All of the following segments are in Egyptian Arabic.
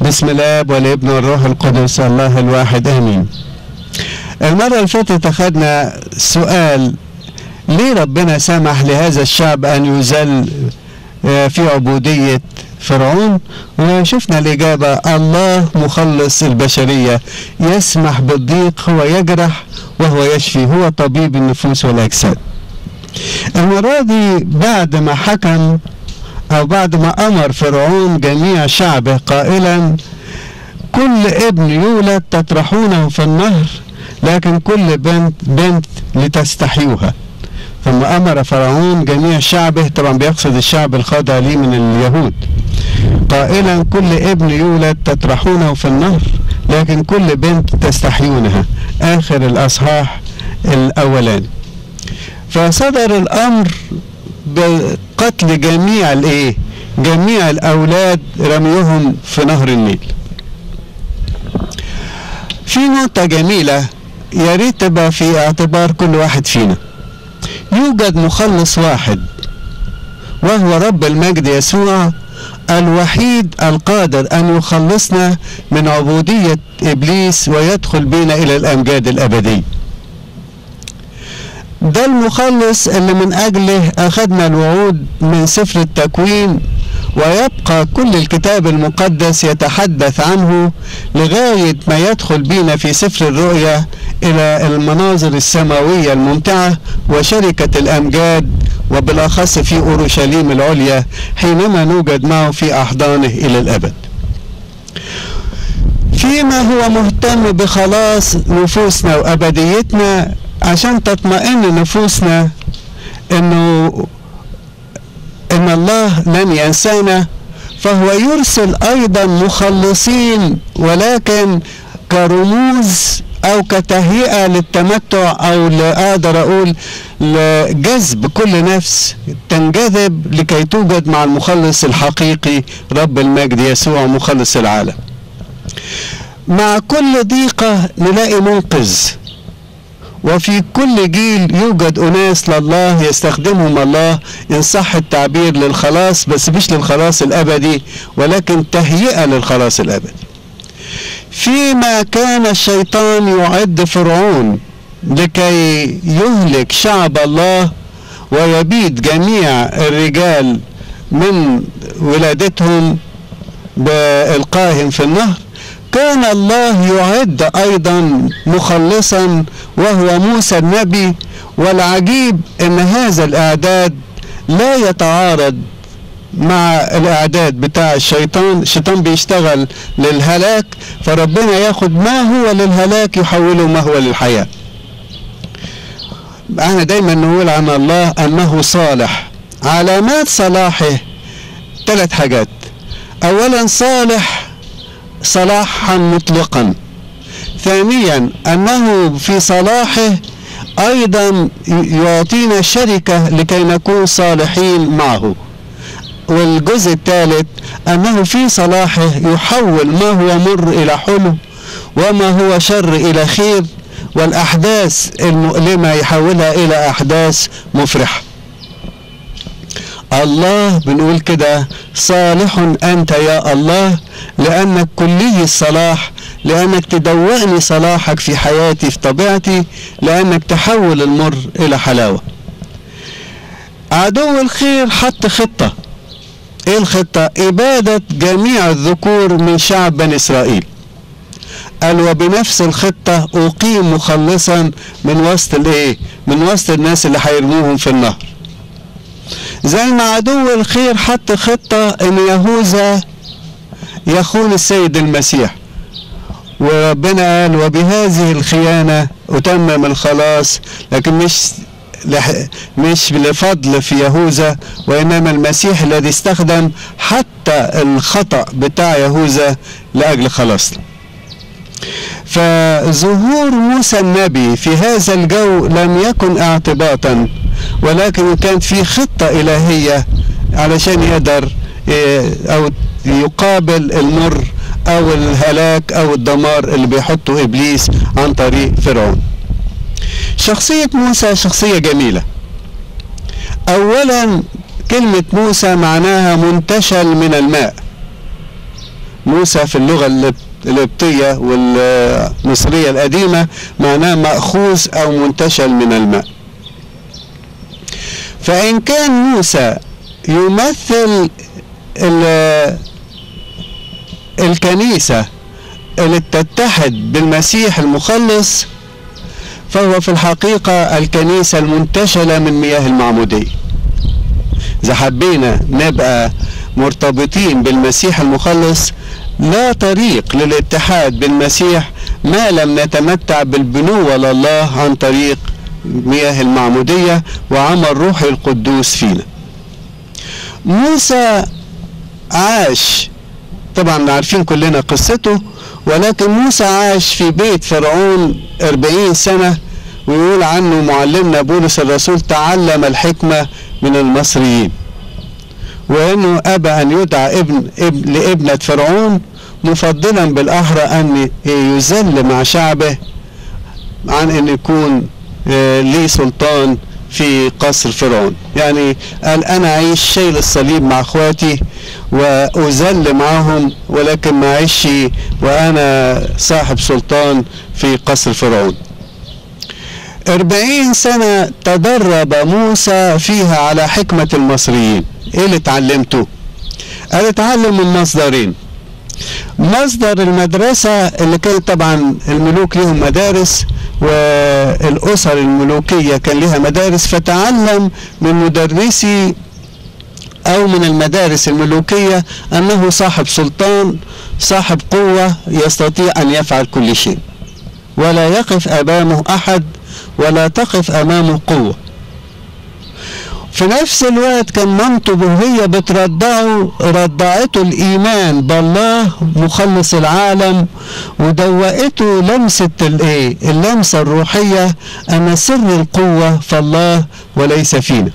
بسم الله والابن والروح القدس الله الواحد امين المرة اللي فاتت اخدنا سؤال ليه ربنا سمح لهذا الشعب ان يذل في عبودية فرعون وشفنا الإجابة الله مخلص البشرية يسمح بالضيق هو يجرح وهو يشفي هو طبيب النفوس والأجساد المرة دي بعد ما حكم أو بعد ما أمر فرعون جميع شعبه قائلا كل ابن يولد تطرحونه في النهر لكن كل بنت بنت لتستحيوها ثم أمر فرعون جميع شعبه طبعا بيقصد الشعب الخاضع ليه من اليهود قائلا كل ابن يولد تطرحونه في النهر لكن كل بنت تستحيونها آخر الأصحاح الأولاني فصدر الأمر بقتل جميع الايه جميع الاولاد رميهم في نهر النيل في نقطة جميلة يا ريت تبقى في اعتبار كل واحد فينا يوجد مخلص واحد وهو رب المجد يسوع الوحيد القادر ان يخلصنا من عبودية ابليس ويدخل بنا الى الامجاد الابديه ده المخلص اللي من أجله أخذنا الوعود من سفر التكوين ويبقى كل الكتاب المقدس يتحدث عنه لغاية ما يدخل بينا في سفر الرؤيا إلى المناظر السماوية الممتعة وشركة الأمجاد وبالأخص في أورشليم العليا حينما نوجد معه في أحضانه إلى الأبد فيما هو مهتم بخلاص نفوسنا وأبديتنا عشان تطمئن نفوسنا انه ان الله لن ينسانا فهو يرسل ايضا مخلصين ولكن كرموز او كتهيئه للتمتع او اقدر اقول لجذب كل نفس تنجذب لكي توجد مع المخلص الحقيقي رب المجد يسوع مخلص العالم مع كل ضيقه نلاقي منقذ وفي كل جيل يوجد أناس لله يستخدمهم الله إن صح التعبير للخلاص بس مش للخلاص الأبدي ولكن تهيئة للخلاص الأبدي فيما كان الشيطان يعد فرعون لكي يهلك شعب الله ويبيد جميع الرجال من ولادتهم بإلقائهم في النهر كان الله يعد ايضا مخلصا وهو موسى النبي والعجيب ان هذا الاعداد لا يتعارض مع الاعداد بتاع الشيطان الشيطان بيشتغل للهلاك فربنا ياخد ما هو للهلاك يحوله ما هو للحياه احنا دايما نقول عن الله انه صالح علامات صلاحه ثلاث حاجات اولا صالح صلاحا مطلقا ثانيا انه في صلاحه ايضا يعطينا شركه لكي نكون صالحين معه والجزء الثالث انه في صلاحه يحول ما هو مر الى حلو وما هو شر الى خير والاحداث المؤلمه يحولها الى احداث مفرحه الله بنقول كده صالح انت يا الله لانك كلي الصلاح لانك تدوقني صلاحك في حياتي في طبيعتي لانك تحول المر الى حلاوه عدو الخير حط خطه ايه الخطه اباده جميع الذكور من شعب بني اسرائيل قال وبنفس الخطه اقيم مخلصا من وسط الايه من وسط الناس اللي هيرموهم في النهر زي ما عدو الخير حط خطة ان يهوذا يخون السيد المسيح وربنا قال وبهذه الخيانة أتمم الخلاص لكن مش مش لفضل في يهوذا وإنما المسيح الذي استخدم حتى الخطأ بتاع يهوذا لأجل خلاصنا فظهور موسى النبي في هذا الجو لم يكن اعتباطا ولكن كانت في خطة إلهية علشان يقدر أو يقابل المر أو الهلاك أو الدمار اللي بيحطه إبليس عن طريق فرعون شخصية موسى شخصية جميلة أولا كلمة موسى معناها منتشل من الماء موسى في اللغة القبطية والمصرية القديمة معناه مأخوذ أو منتشل من الماء فإن كان موسى يمثل الكنيسة اللي تتحد بالمسيح المخلص فهو في الحقيقة الكنيسة المنتشلة من مياه المعمودية إذا حبينا نبقى مرتبطين بالمسيح المخلص لا طريق للاتحاد بالمسيح ما لم نتمتع بالبنوة لله عن طريق مياه المعمودية وعمل روحي القدوس فينا موسى عاش طبعا عارفين كلنا قصته ولكن موسى عاش في بيت فرعون أربعين سنة ويقول عنه معلمنا بولس الرسول تعلم الحكمة من المصريين وانه ابى ان يدعى ابن, ابن لابنة فرعون مفضلا بالاحرى ان يذل مع شعبه عن ان يكون ليه سلطان في قصر فرعون يعني قال انا اعيش شيل الصليب مع اخواتي واذل معهم ولكن ما اعيش وانا صاحب سلطان في قصر فرعون أربعين سنة تدرب موسى فيها على حكمة المصريين ايه اللي اتعلمته قال اتعلم من مصدرين مصدر المدرسة اللي كانت طبعا الملوك لهم مدارس والأسر الملوكية كان لها مدارس فتعلم من مدرسي أو من المدارس الملوكية أنه صاحب سلطان صاحب قوة يستطيع أن يفعل كل شيء ولا يقف أمامه أحد ولا تقف أمامه قوة في نفس الوقت كان مامته وهي بترضعه رضعته الإيمان بالله مخلص العالم ودوقته لمسة الإيه؟ اللمسة الروحية أن سر القوة في الله وليس فينا.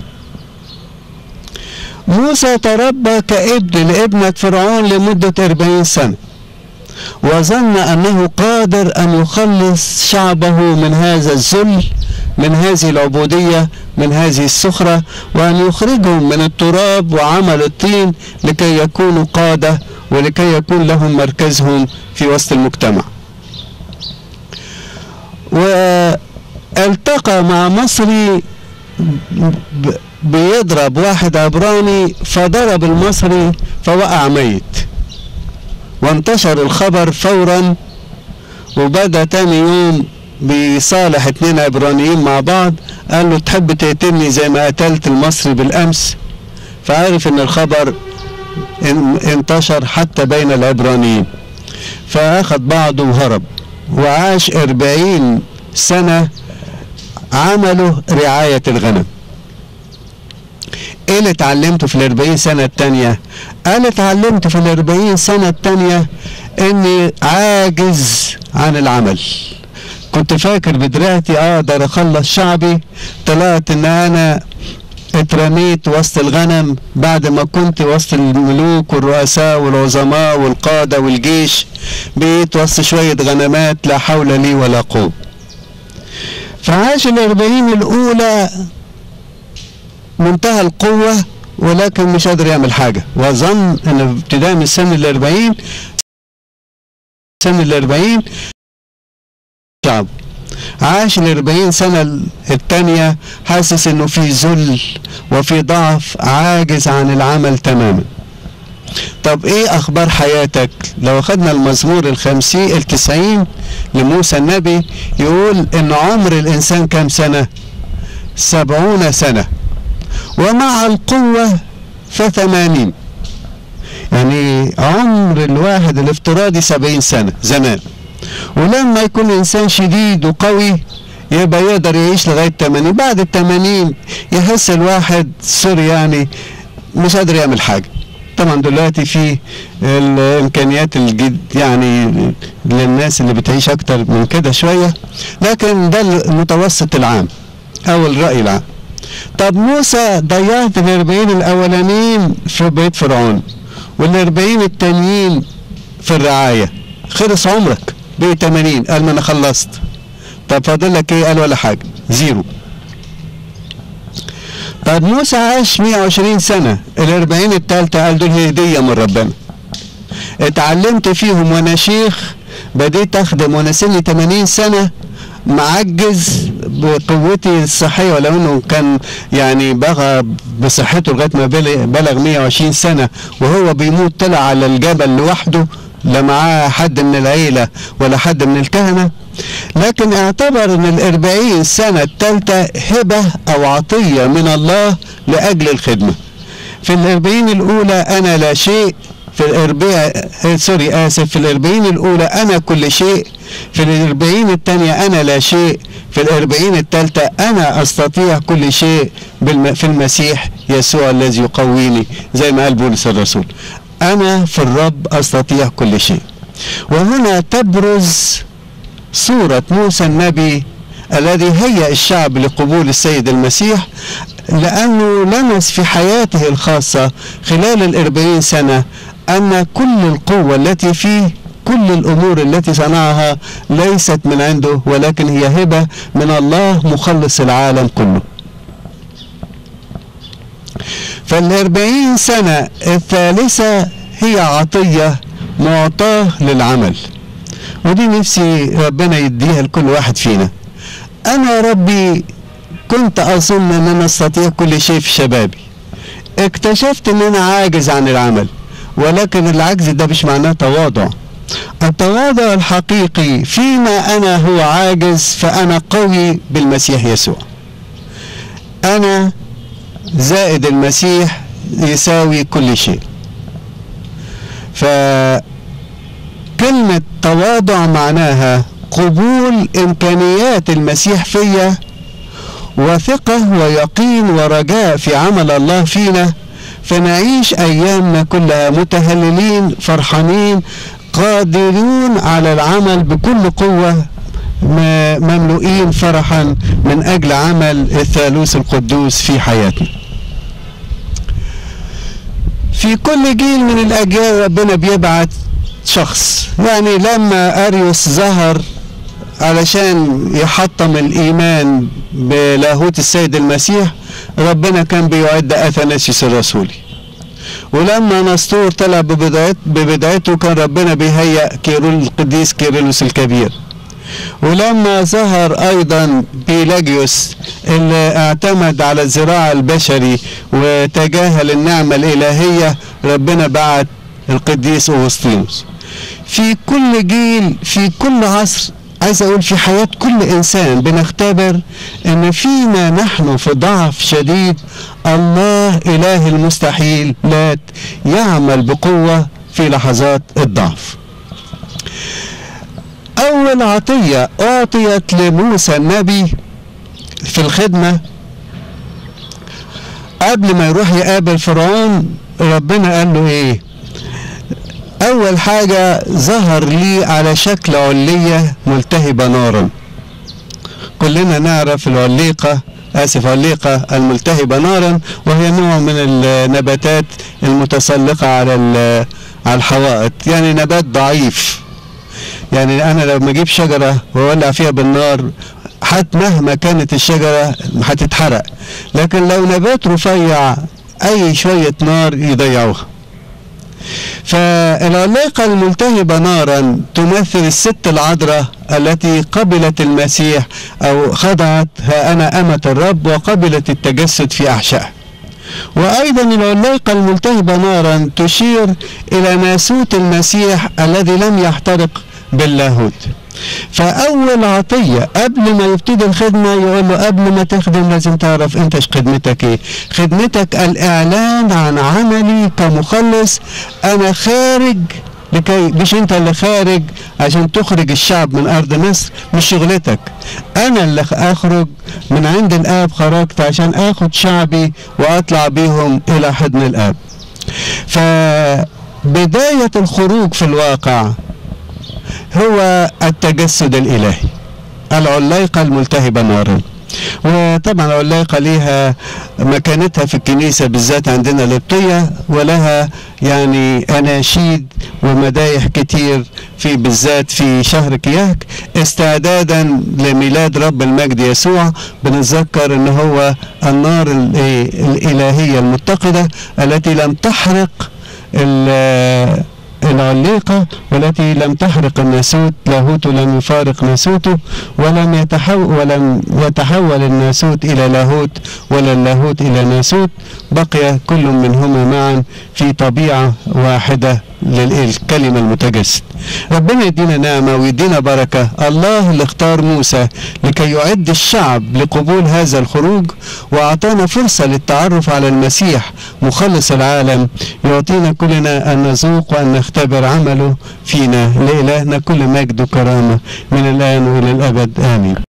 موسى تربى كابن لابنة فرعون لمدة أربعين سنة وظن أنه قادر أن يخلص شعبه من هذا الذل من هذه العبودية من هذه السخرة وأن يخرجهم من التراب وعمل الطين لكي يكونوا قادة ولكي يكون لهم مركزهم في وسط المجتمع والتقى مع مصري بيضرب واحد عبراني فضرب المصري فوقع ميت وانتشر الخبر فورا وبدا تاني يوم بيصالح اتنين عبرانيين مع بعض قال له تحب تقتلني زي ما قتلت المصري بالامس فعرف ان الخبر انتشر حتى بين العبرانيين فاخذ بعضه وهرب وعاش اربعين سنة عمله رعاية الغنم ايه اللي اتعلمته في الاربعين سنة التانية قال اتعلمت في الاربعين سنة التانية اني عاجز عن العمل كنت فاكر بدراعتي اقدر اخلص شعبي طلعت ان انا اترميت وسط الغنم بعد ما كنت وسط الملوك والرؤساء والعظماء والقادة والجيش بقيت وسط شوية غنمات لا حول لي ولا قوة فعاش الأربعين الأولى منتهى القوة ولكن مش قادر يعمل حاجة وظن ان ابتداء من سن الأربعين سن الأربعين شعب عاش الأربعين سنة التانية حاسس انه في ذل وفي ضعف عاجز عن العمل تماما طب ايه اخبار حياتك لو اخدنا المزمور الخمسين التسعين لموسى النبي يقول ان عمر الانسان كام سنة سبعون سنة ومع القوة فثمانين يعني عمر الواحد الافتراضي سبعين سنة زمان ولما يكون انسان شديد وقوي يبقى يقدر يعيش لغاية 80 بعد ال 80 يحس الواحد سوري يعني مش قادر يعمل حاجة طبعا دلوقتي في الامكانيات الجد يعني للناس اللي بتعيش اكتر من كده شوية لكن ده المتوسط العام او الرأي العام طب موسى ضيعت الاربعين الاولانيين في بيت فرعون والاربعين التانيين في الرعاية خلص عمرك بقي 80 قال ما انا خلصت طب فاضل لك ايه قال ولا حاجة زيرو طب موسى عاش 120 سنة ال 40 التالتة قال دول هدية من ربنا اتعلمت فيهم وانا شيخ بديت اخدم وانا سني 80 سنة معجز بقوتي الصحية ولو انه كان يعني بغى بصحته لغاية ما بلغ, بلغ 120 سنة وهو بيموت طلع على الجبل لوحده لا معاه حد من العيلة ولا حد من الكهنة لكن اعتبر ان الاربعين سنة التالتة هبة او عطية من الله لأجل الخدمة في الاربعين الاولى انا لا شيء في الاربعين سوري اسف في الاربعين الاولى انا كل شيء في الاربعين الثانية انا لا شيء في الاربعين الثالثة انا استطيع كل شيء بالم... في المسيح يسوع الذي يقويني زي ما قال بولس الرسول انا في الرب استطيع كل شيء وهنا تبرز صورة موسى النبي الذي هيأ الشعب لقبول السيد المسيح لأنه لمس في حياته الخاصة خلال الأربعين سنة أن كل القوة التي فيه كل الأمور التي صنعها ليست من عنده ولكن هي هبة من الله مخلص العالم كله فالأربعين سنة الثالثة هي عطية معطاة للعمل ودي نفسي ربنا يديها لكل واحد فينا أنا ربي كنت أظن أن أنا أستطيع كل شيء في شبابي اكتشفت أن أنا عاجز عن العمل ولكن العجز ده مش معناه تواضع التواضع الحقيقي فيما أنا هو عاجز فأنا قوي بالمسيح يسوع أنا زائد المسيح يساوي كل شيء فكلمة تواضع معناها قبول إمكانيات المسيح فيا وثقة ويقين ورجاء في عمل الله فينا فنعيش أيامنا كلها متهللين فرحانين قادرون على العمل بكل قوة مملوئين فرحا من أجل عمل الثالوث القدوس في حياتنا في كل جيل من الأجيال ربنا بيبعت شخص يعني لما أريوس ظهر علشان يحطم الإيمان بلاهوت السيد المسيح ربنا كان بيعد أثناسيوس الرسولي ولما نسطور طلع ببدايت ببدايته كان ربنا بيهيأ كيرول القديس كيرلس الكبير ولما ظهر ايضا بيلاجيوس اللي اعتمد على الزراعة البشري وتجاهل النعمة الالهية ربنا بعت القديس اوغسطينوس في كل جيل في كل عصر عايز اقول في حياة كل انسان بنختبر ان فينا نحن في ضعف شديد الله اله المستحيلات يعمل بقوة في لحظات الضعف اول عطية اعطيت لموسى النبي في الخدمة قبل ما يروح يقابل فرعون ربنا قال له ايه اول حاجة ظهر لي على شكل علية ملتهبة نارا كلنا نعرف العليقة اسف عليقة الملتهبة نارا وهي نوع من النباتات المتسلقة على على الحوائط يعني نبات ضعيف يعني انا لما اجيب شجرة واولع فيها بالنار حتى مهما كانت الشجرة هتتحرق لكن لو نبات رفيع اي شوية نار يضيعوها فالعلاقة الملتهبة نارا تمثل الست العذراء التي قبلت المسيح أو خضعت ها أنا أمة الرب وقبلت التجسد في أحشائها وأيضا العلاقة الملتهبة نارا تشير إلى ناسوت المسيح الذي لم يحترق باللاهوت فأول عطية قبل ما يبتدي الخدمة يقول له قبل ما تخدم لازم تعرف أنت خدمتك إيه خدمتك الإعلان عن عملي كمخلص أنا خارج لكي مش انت اللي خارج عشان تخرج الشعب من ارض مصر مش شغلتك انا اللي اخرج من عند الاب خرجت عشان اخد شعبي واطلع بيهم الى حضن الاب فبداية الخروج في الواقع هو التجسد الإلهي العلاقة الملتهبة نارا وطبعا العلاقة ليها مكانتها في الكنيسة بالذات عندنا القبطية ولها يعني أناشيد ومدايح كتير في بالذات في شهر كياك استعدادا لميلاد رب المجد يسوع بنتذكر ان هو النار الإلهية المتقدة التي لم تحرق العليقة والتي لم تحرق الناسوت لاهوت لم يفارق ناسوته ولم يتحول ولم يتحول الناسوت إلى لاهوت ولا اللاهوت إلى ناسوت بقي كل منهما معا في طبيعة واحدة للكلمة المتجسد ربنا يدينا نعمة ويدينا بركة الله اللي اختار موسى لكي يعد الشعب لقبول هذا الخروج وأعطانا فرصة للتعرف على المسيح مخلص العالم يعطينا كلنا أن نذوق وأن نختبر عمله فينا لإلهنا كل مجد وكرامة من الآن وإلى الأبد آمين